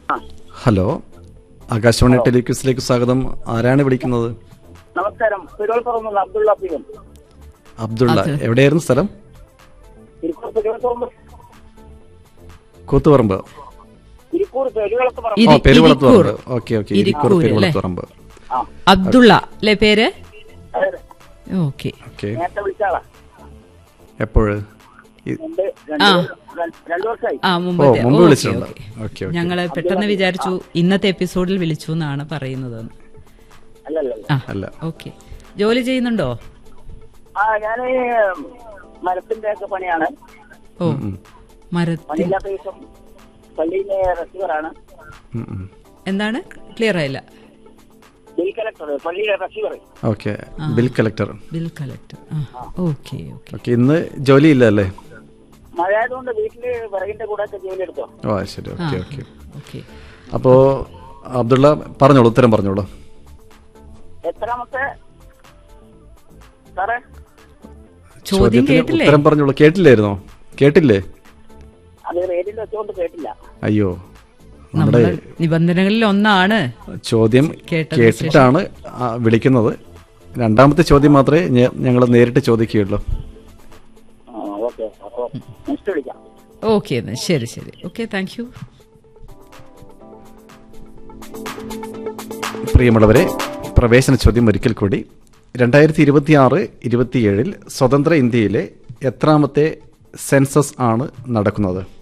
ആ ഹലോ ആകാശവാണി ടെലിക്യൂസിലേക്ക് സ്വാഗതം ആരാണ് വിളിക്കുന്നത് നമസ്കാരം തിരുവനന്തപുരം അബ്ദുള്ള പീരം അബ്ദുള്ള അത്. എവിടെയായിരുന്നു സ്ഥലം തിരുക്കൂർ തിരുവനന്തപുരം കൂത്തുപറമ്പ് തിരുക്കൂർ പെരുവളത്ത് പറ ഇരി- ഓ പെരുവളത്ത് ഇരിക്കൂർ. പറമ്പ് ഓക്കെ ഓക്കെ ഇരിക്കൂർ ഇരിക്കൂർ അല്ലേ? പെരുവളത്ത് പറമ്പ് ആ അബ്ദുള്ള അല്ലേ പേര് അതെ. ഓക്കെ ഓക്കെ നേരത്തെ വിളിച്ചാളാ എപ്പോഴ് ഈ- രണ്ട് രണ്ട് ആ. രണ്ട് രണ്ടു വർഷമായി ആ ഓ മുമ്പത്തെ മുമ്പ് ഓക്കെ, വിളിച്ചിട്ടുണ്ട് ഓക്കെ. ഓക്കെ ഓക്കെ ഞങ്ങള് പെട്ടെന്ന് വിചാരിച്ചു ഇന്നത്തെ എപ്പിസോഡിൽ വിളിച്ചു എന്നാണ് പറയുന്നത് അല്ലല്ല ആ അല്ല ഓക്കെ ജോലി ചെയ്യുന്നുണ്ടോ ആ ഞാൻ മരത്തിന്റെ ഒക്കെ പണിയാണ് ഓ മരത്തിൽ പണിയില്ലാത്ത ദിവസം പള്ളിയിലെ റെസീവറാണ് ഉം, ഉം. എന്താണ് ക്ലിയർ ആയില്ല ബിൽ കളക്ടർ പള്ളിയിലെ receiver okay bill collector bill collector ആ ഓക്കെ ഓക്കെ ഓക്കെ ഇന്ന് ജോലിയില്ല അല്ലേ മഴ ആയതുകൊണ്ട് വീട്ടില് വിറകിന്റെ കൂടെ ഒക്കെ ജോലി എടുത്തോ ഓ ശരി ഓക്കെ ഓക്കെ ഓക്കെ അപ്പോ അബ്ദുള്ള പറഞ്ഞോളൂ ഉത്തരം പറഞ്ഞോളൂ എത്രാമത്തെ സാറേ ചോദ്യം ചോദ്യത്തിന് കേട്ടില്ലേ ഉത്തരം പറഞ്ഞോളൂ കേട്ടില്ലായിരുന്നോ കേട്ടില്ലേ അത് റേഡിയിൽ വെച്ചുകൊണ്ട് കേട്ടില്ല അയ്യോ നമ്മുടെ നമ്മുടെ നിബന്ധനകളിൽ ഒന്നാണ് ചോദ്യം കേട്ടതിന് കേട്ടിട്ടാണ് ആ, വിളിക്കുന്നത് രണ്ടാമത്തെ ചോദ്യം മാത്രമേ ഞങ്ങൾ നേരിട്ട് ചോദിക്കുകയുള്ളൂ ആ ഓക്കെ അപ്പൊ നെക്സ്റ്റ് വിളിക്കാം ഓക്കെ എന്നാ ശരി ശരി ഓക്കെ താങ്ക് യു പ്രിയമുള്ളവരെ പ്രവേശന ചോദ്യം ഒരിക്കൽ കൂടി രണ്ടായിരത്തി ഇരുപത്തി ആറ് ഇരുപത്തിയേഴിൽ സ്വതന്ത്ര ഇന്ത്യയിലെ എത്രാമത്തെ സെൻസസ് ആണ് നടക്കുന്നത്